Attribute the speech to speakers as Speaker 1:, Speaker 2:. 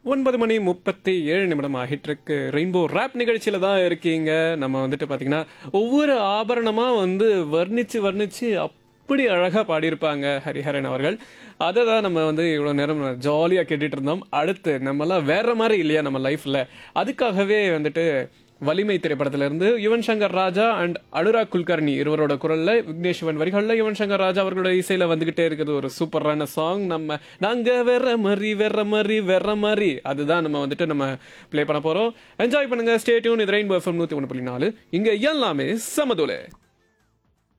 Speaker 1: ஒன்பது மணி முப்பத்தி ஏழு நிமிடம் ஆகிட்டு இருக்கு ரெயின்போ ரேப் நிகழ்ச்சியில தான் இருக்கீங்க நம்ம வந்துட்டு பாத்தீங்கன்னா ஒவ்வொரு ஆபரணமா வந்து வர்ணிச்சு வர்ணிச்சு அப்படி அழகா பாடியிருப்பாங்க ஹரிஹரன் அவர்கள் அதை தான் நம்ம வந்து இவ்வளோ நேரம் ஜாலியாக கேட்டுட்டு இருந்தோம் அடுத்து நம்மலாம் வேற மாதிரி இல்லையா நம்ம லைஃப்ல அதுக்காகவே வந்துட்டு வலிமை திரைப்படத்துல இருந்து யுவன் சங்கர் ராஜா அண்ட் அனுராக் குல்கர்னி இருவரோட குரல்ல விக்னேஸ்வன் வரிகள்ல யுவன் சங்கர் ராஜா அவர்களோட இசையில வந்துகிட்டே இருக்கிறது ஒரு சூப்பரான சாங் நம்ம நாங்க வேற மாதிரி வேற மாதிரி வேற மாதிரி அதுதான் நம்ம வந்துட்டு நம்ம ப்ளே பண்ண போறோம் என்ஜாய் பண்ணுங்க ஸ்டே டியூன் இது ரெயின்போ எஃப்எம் நூத்தி ஒன்று புள்ளி நாலு இங்க எல்லாமே சமதுலே